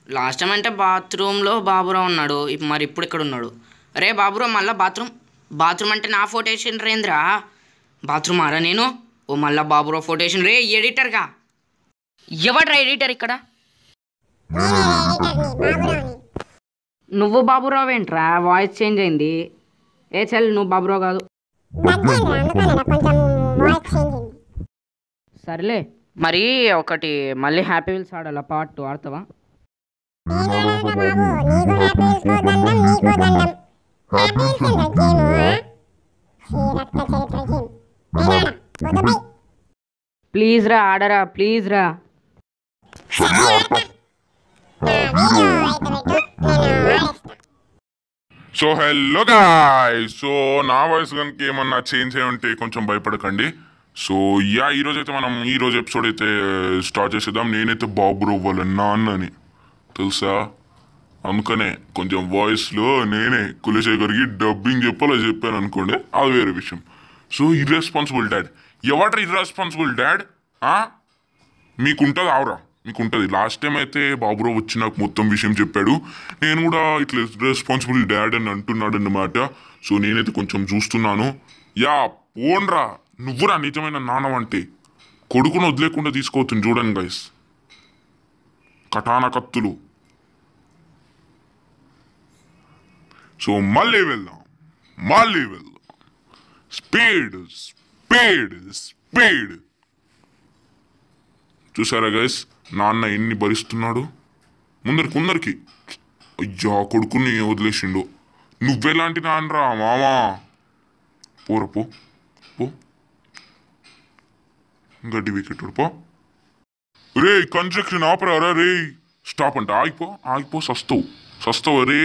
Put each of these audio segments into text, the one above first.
Last time అంటే బాత్రూంలో బాబురావు ఉన్నాడు ఇప్- మరి ఇప్పుడు ఇక్కడ ఉన్నాడు అరే బాబురావు మళ్ళీ బాత్రూమ్ బాత్రూమ్ అంటే నా ఫోటో వేసిన రేంద్రా బాత్రూమ్ ఆరా నేను ఓ మళ్ళా బాబురావు ఫోటో వేసిన రే ఎడిటర్గా ఎవడ్రా ఎడిటర్ ఇక్కడ నువ్వు బాబురావు ఏంట్రా వాయిస్ చేంజ్ అయింది ఏ చల్ నువ్వు బాబురావు కాదు సరేలే మరి ఒకటి మళ్ళీ హ్యాపీ వీల్స్ ఆడాలా పార్ట్ టూ ఆడతావా ప్లీజ్ రా ఆడరా ప్లీజ్ రా సో హలో గాయ్ సో నా వాయిస్ కనుక ఏమన్నా చేంజ్ అయి ఉంటే కొంచెం భయపడకండి సో యా ఈ రోజు అయితే మనం ఈ రోజు ఎపిసోడ్ అయితే స్టార్ట్ చేసేద్దాం నేనైతే బాబు వాళ్ళ నాన్నని తెలుసా అందుకనే కొంచెం వాయిస్లో నేనే కులశేఖర్కి డబ్బింగ్ చెప్పాలో చెప్పాను అనుకోండి అది వేరే విషయం సో ఇర్రెస్పాన్సిబుల్ డాడ్ ఎవట ఇర్రెస్పాన్సిబుల్ డాడ్ మీకుంటుంది ఆవురా మీకుంటుంది లాస్ట్ టైం అయితే బాబురావు వచ్చి నాకు మొత్తం విషయం చెప్పాడు నేను కూడా ఇట్లా రెస్పాన్సిబుల్ డాడ్ అని అంటున్నాడు అన్నమాట సో నేనైతే కొంచెం చూస్తున్నాను యా పోన్రా నువ్వురా నిజమైన నాన్నవంటే అంటే కొడుకును వదిలేకుండా తీసుకోవద్దు చూడండి గైస్ కటాన కత్తులు సో మళ్ళీ వెళ్దాం మళ్ళీ వెళ్దాం స్పీడ్ స్పీడ్ స్పీడ్ చూసారా గైస్ నాన్న ఎన్ని భరిస్తున్నాడు ముందరికి ముందరికి అయ్యా కొడుకుని వదిలేసిండు నువ్వెలాంటి నాన్నరా మామా పోరా పో పో గడ్డి వికెట్ పో రే కన్స్ట్రక్షన్ ఆపరారా రే స్టాప్ అంట ఆగిపో ఆగిపో సస్తావు సస్తావు రే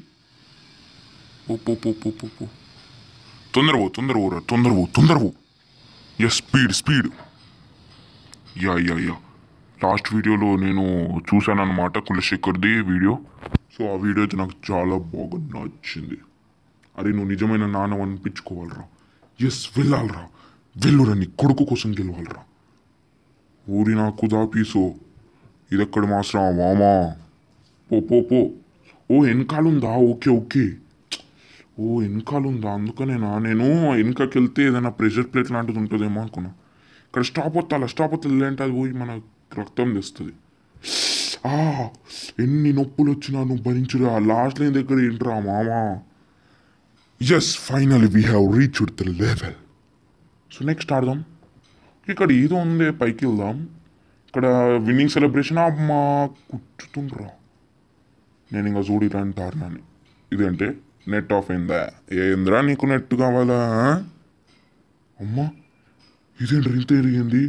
పో పో పో పో పో పో తొందర పో తొందర పోరా తొందర పో తొందర పో yes speed speed yeah yeah yeah last వీడియోలో నేను చూశాను అనమాట కులశేఖర్ది వీడియో సో ఆ వీడియో అయితే నాకు చాలా బాగా నచ్చింది అరే నువ్వు నిజమైన నాన్న అనిపించుకోవాలరా ఎస్ వెళ్ళాలరా వెళ్ళురా నీ కొడుకు కోసం గెలవాలరా ఊరి నాకు దాపీసో ఇదెక్కడ మాసరా మామా పో పో పో ఓ వెనకాలుందా ఓకే ఓకే ఓ వెనకాలుందా అందుకనేనా నేను వెనకకి వెళ్తే ఏదైనా ప్రెషర్ ప్లేట్ లాంటిది ఉంటుందేమో అనుకున్నా ఇక్కడ స్టాప్ వత్తాల స్టాప్ వస్తుంది లేదంటే అది పోయి మన రక్తం తెస్తుంది ఆ, ఎన్ని నొప్పులు వచ్చినా నువ్వు భరించురా లాస్ట్ లైన్ దగ్గర ఏంట్రా మామా yes final we have reached the level so next ఆడదాం ఇక్కడ ఏదో ఉంది పైకి వెళ్దాం ఇక్కడ విన్నింగ్ సెలబ్రేషన్ అమ్మా కూర్చుతుండ్రా నేను ఇంకా చూడిరా అంటారు నన్ను ఇదంటే నెట్ ఆఫ్ అయిందా ఏంద్రా నీకు నెట్ కావాలా అమ్మా ఇదేంటి ఇంత ఎరిగింది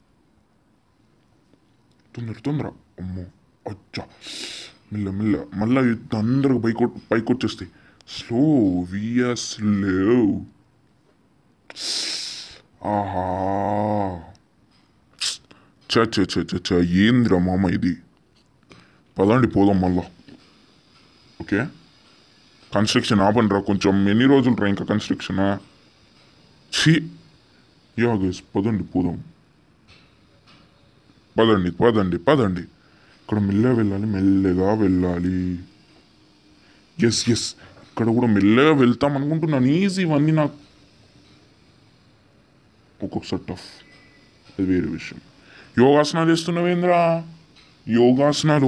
తొందర తొందర అమ్మో అచ్చా మెల్ల మెల్ల మళ్ళా తొందరగా పైకి పైకి వచ్చేస్తాయి స్లో వియర్ స్లో ఆహా చ చ చ చ చ ఏందిరా మామ ఇది పదండి పోదాం మళ్ళా ఓకే కన్స్ట్రక్షన్ ఆపండి రా కొంచెం ఎన్ని రోజులు రా ఇంకా కన్స్ట్రక్షన్ ఛీ యా గైస్ పదండి పోదాం పదండి పదండి పదండి ఇక్కడ మెల్లగా వెళ్ళాలి మెల్లగా వెళ్ళాలి ఎస్ ఎస్ ఇక్కడ కూడా మెల్లగా వెళ్తాం అనుకుంటున్నాను ఈజీ ఇవన్నీ నాకు ఒక్కొక్కసారి టఫ్ అది వేరే విషయం యోగాసనాలు చేస్తున్నావేంద్రా యోగాసనాలు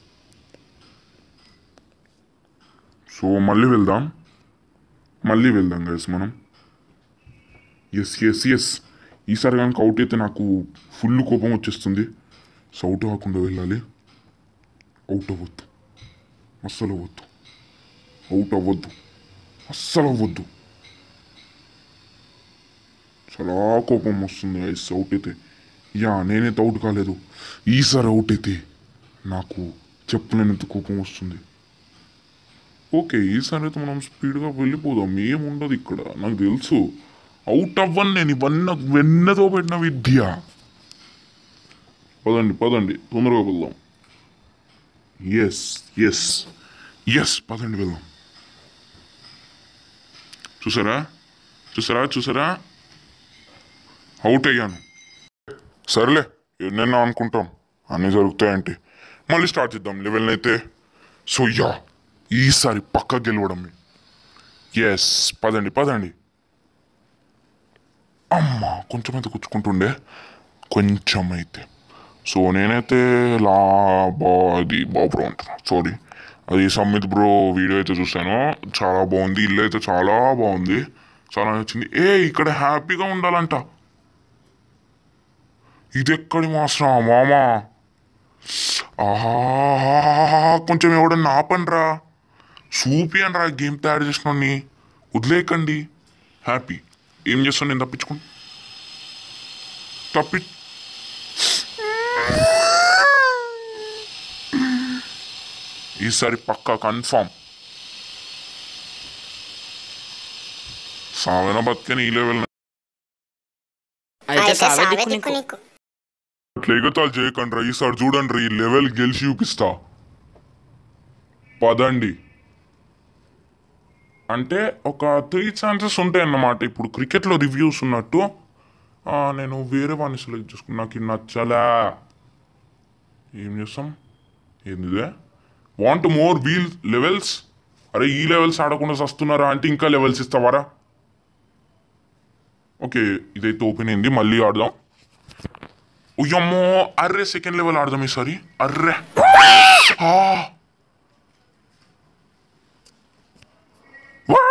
సో మళ్ళీ వెళ్దాం మళ్ళీ వెళ్దాం గైస్ మనం ఎస్ ఎస్ ఎస్ ఈసారి కనుక అవుట్ అయితే నాకు ఫుల్ కోపం వచ్చేస్తుంది సో అవుట్ కాకుండా వెళ్ళాలి అవుట్ అవ్వద్దు అస్సలు అవ్వద్దు అవుట్ అవ్వద్దు అస్సలు అవ్వద్దు చాలా కోపం వస్తుంది ఐస్ అవుట్ అయితే యా నేనైతే అవుట్ కాలేదు ఈసారి అవుట్ అయితే నాకు చెప్పలేనంత కోపం వస్తుంది ఓకే ఈసారి అయితే మనం స్పీడ్గా వెళ్ళిపోదాం ఏముండదు ఇక్కడ నాకు తెలుసు అవుట్ అవ్వను నేను ఇవన్నీ వెన్నతో పెట్టిన విద్య పదండి పదండి తొందరగా వెళ్దాం ఎస్ ఎస్ ఎస్ పదండి వెళ్దాం చూసారా చూసారా చూసారా అవుట్ అయ్యాను సరేలే ఎన్నెన్నో అనుకుంటాం అన్నీ జరుగుతాయంటే మళ్ళీ స్టార్ట్ చేద్దాం లెవెల్ అయితే సో యా ఈసారి పక్క గెలవడం ఎస్ పదండి పదండి అమ్మా కొంచెం అయితే కూర్చుకుంటుండే కొంచెం అయితే సో నేనైతే లా బా అది బాబు అంటున్నా సారీ అది సమ్మిత్ బ్రో వీడియో అయితే చూసాను చాలా బాగుంది ఇల్లు అయితే చాలా బాగుంది చాలా నచ్చింది ఏ ఇక్కడ హ్యాపీగా ఉండాలంట ఇది ఎక్కడి మాస్రా మామా ఆహా కొంచెం ఎవడన్నా ఆపండ్రా చూపియండి రా గేమ్ తయారు చేసిన వదిలేయకండి హ్యాపీ ఏం చేస్తాను నేను తప్పించుకుని తప్పి ఈసారి పక్కా కన్ఫామ్ సావన బతికని ఈ లెవెల్ అయితే అయితే సావే సావే దిక్కు దిక్కు నీకు నీకు లేగతాలు చేయకండి రా ఈసారి చూడండి రా ఈ లెవెల్ గెలిచి చూపిస్తా పదండి అంటే ఒక త్రీ ఛాన్సెస్ ఉంటాయి అన్నమాట ఇప్పుడు క్రికెట్లో రివ్యూస్ ఉన్నట్టు ఆ, నేను వేరే వాడిని సెలెక్ట్ చేసుకున్నా నాకు ఇది నచ్చలే ఏం చేస్తాం ఏందిదే వాంట్ మోర్ వీల్ లెవెల్స్ అరే ఈ లెవెల్స్ ఆడకుండా వస్తున్నారా అంటే ఇంకా లెవెల్స్ ఇస్తావారా ఓకే ఇదైతే ఓపెన్ అయింది మళ్ళీ ఆడదాం ఉయ్యమ్మో అర్రే సెకండ్ లెవెల్ ఆడదాం ఈసారి అర్రే ఆ. వా.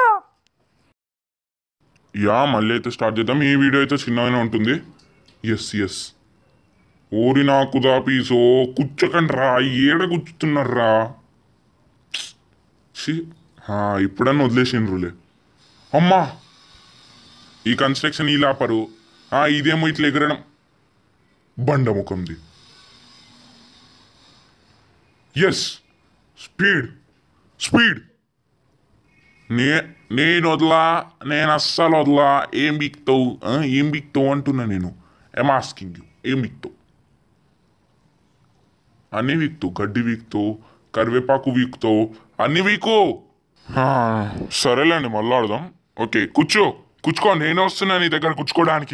యా మళ్ళీ అయితే స్టార్ట్ చేద్దాం ఈ వీడియో అయితే చిన్నగానే ఉంటుంది ఎస్ ఎస్ ఓరి నాకు దాపీసో కూర్చోకండి రా ఏడ కూర్చుతున్నారా ఛీ, ఆ, ఇప్పుడన్నా వదిలేసిండ్రులే అమ్మా ఈ కన్స్ట్రక్షన్ ఇలా పరు ఆ, ఇదేమో ఇట్లా ఎగరడం బండముఖంది ఎస్ స్పీడ్ స్పీడ్ నే నేను వదలా నేను అస్సలు వదలా ఏం బిక్తావు ఆ, ఏం బిక్తావు అంటున్నా నేను ఎమ్ ఆస్కింగ్ యూ ఏం బిక్తావు అన్ని వీక్తావు గడ్డి వీక్తావు కరివేపాకు వీక్తావు అన్ని వీకు ఆ, సరేలేండి మళ్ళీ ఆడదాం ఓకే కూర్చో కూర్చుకో నేను వస్తున్నా నీ దగ్గర కూర్చుకోవడానికి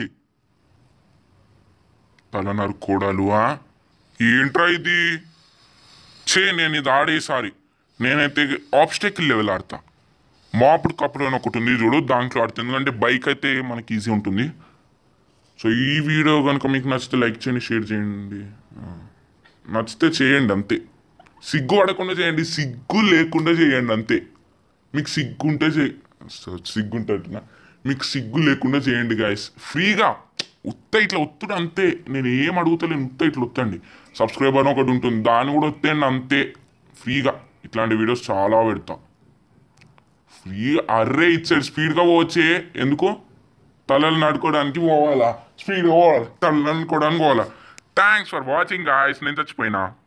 తల నరుక్కోడాలు ఆ? ఏంట్రా ఇది చే నేను ఇది ఆడేసారి నేనైతే ఆబ్స్టెకిల్ లెవెల్ ఆడతా మాపుడు కప్పుడు అని ఒకటి ఉంది చూడు దాంట్లో ఆడుతుంది ఎందుకంటే బైక్ అయితే మనకి ఈజీ ఉంటుంది సో ఈ వీడియో కనుక మీకు నచ్చితే లైక్ చేయండి షేర్ చేయండి ఆ, నచ్చితే చేయండి అంతే సిగ్గు పడకుండా చేయండి సిగ్గు లేకుండా చేయండి అంతే మీకు సిగ్గుంటే చే సో- సిగ్గుంటే అంటున్నా. మీకు సిగ్గు లేకుండా చేయండి గాయస్ ఫ్రీగా ఉత్త ఇట్లా ఒత్తుడు అంతే నేను ఏం అడుగుతలేను ఉత్త ఇట్లా ఒత్తండి సబ్స్క్రైబర్ అని ఒకటి ఉంటుంది దాన్ని కూడా ఒత్తేయండి అంతే ఫ్రీగా ఇట్లాంటి వీడియోస్ చాలా పెడతా ఫ్రీ అర్రే ఇచ్చాడు స్పీడ్గా పోవచ్చే ఎందుకు తలలు నడుకోవడానికి పోవాలా స్పీడ్గా పోవాలి తలలు నడుకోవడానికి పోవాలా థ్యాంక్స్ ఫర్ వాచింగ్ గాయస్ నేను చచ్చిపోయినా